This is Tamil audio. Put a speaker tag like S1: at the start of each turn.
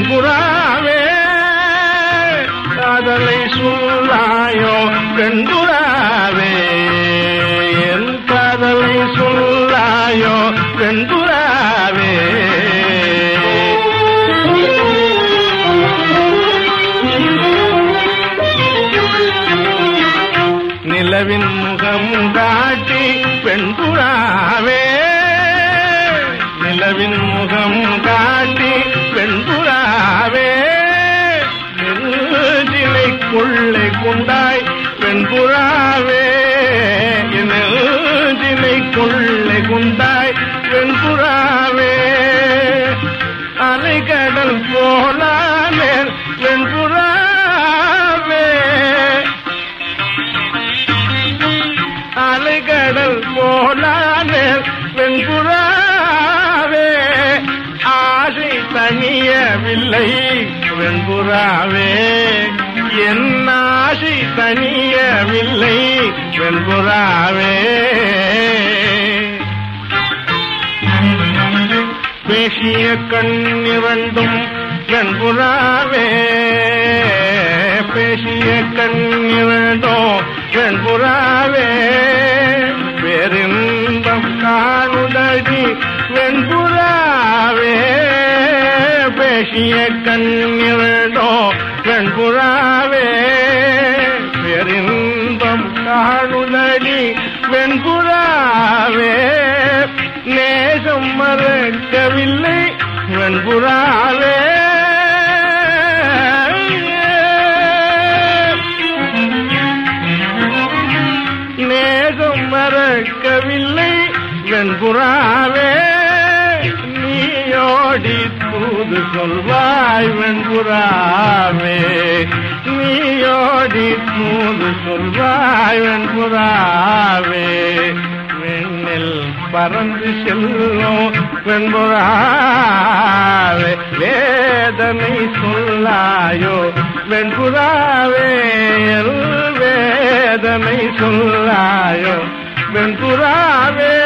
S1: வெண்புறாவே காதலை சொல்லாயோ வெண்புறாவே என் காதலை சொல்லாயோ வெண்புறாவே நிலவின் முகம் காட்டி பெண்புறாவே நிலவின் முகம் காட்டி பெண்புறாவே நெஞ்சிலை கொள்ளை கொண்டாய் பெண்புறாவே நெஞ்சிலை கொள்ளை கொண்டாய் பெண்புறாவே அலைகடல் போலானே வெண்புறாவே அலைகடல் போலானே வெண்புறாவே ஆசை தனியவில்லை வெண்புறாவே என் ஆசை தனியவில்லை வெண்புறாவே பேசிய கண்ணிரண்டும் வெண்புறாவே பேசிய கண்ணிரண்டும் வெண்புறாவே பேரின்பம் காணுதடி வெண்புறாவே பேசிய கண்ணிரண்டும் வெண்புறாவே பேரின்பம் காணுதடி வெண்புறாவே நேசம் மறக்கவில்லை வெண்புறாவே நேசம் மறக்கவில்லை வெண்புறாவே நீயோடி தூது சொல்வாய் வெண்புறாவே நீயோடி தூது சொல்வாய் வெண்புறாவே வெண்ணில் பறந்து செல்லும் வெண்புறாவே வேதனை சொல்லாயோ வெண்புறாவே எல் வேதனை சொல்லாயோ வெண்புறாவே